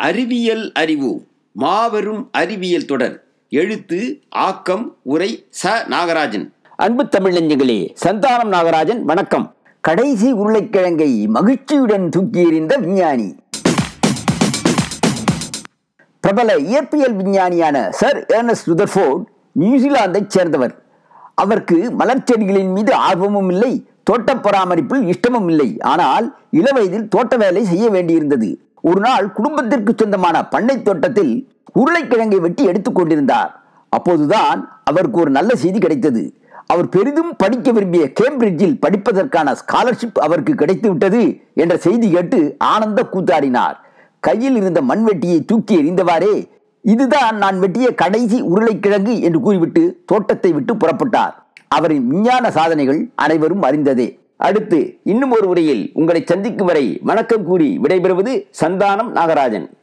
அறிவியல் அறிவு மாபெரும் அறிவியல் தொடர் எழுத்து ஆக்கம் உரை ச நாகராஜன் அன்பு தமிழ் நெஞ்சங்களே சந்தானம் நாகராஜன் வணக்கம் கடைசி உருளைக்கிழங்கை மகிழ்ச்சியுடன் தூக்கி எறிந்த விஞ்ஞானி பிரபல இயற்பியல் விஞ்ஞானியான சர் ஏர்னஸ் ருதர்ஃபோர்ட் நியூசிலாந்தைச் சேர்ந்தவர் அவருக்கு மலர்ச்செடிகளின் மீது ஆர்வமும் இல்லை தோட்ட பராமரிப்பில் இஷ்டமும் இல்லை ஆனால் இளவயதில் தோட்ட வேலை செய்ய வேண்டியிருந்தது ஒரு நாள் குடும்பத்திற்கு சொந்தமான பண்ணை தோட்டத்தில் உருளைக்கிழங்கை வெட்டி எடுத்துக் கொண்டிருந்தார் அப்போதுதான் அவருக்கு ஒரு நல்ல செய்தி கிடைத்தது அவர் பெரிதும் படிக்க விரும்பிய கேம்பிரிட்ஜில் படிப்பதற்கான ஸ்காலர்ஷிப் அவருக்கு கிடைத்து விட்டது என்ற செய்தி கேட்டு ஆனந்த கூத்தாடினார் கையில் இருந்த மண்வெட்டியை தூக்கி எறிந்தவாறே இதுதான் நான் வெட்டிய கடைசி உருளைக்கிழங்கு என்று கூறிவிட்டு தோட்டத்தை விட்டு புறப்பட்டார் அவரின் விஞ்ஞான சாதனைகள் அனைவரும் அறிந்ததே அடுத்து இன்னும் ஒரு உரையில் உங்களை சந்திக்கும் வரை வணக்கம் கூறி விடைபெறுவது சந்தானம் நாகராஜன்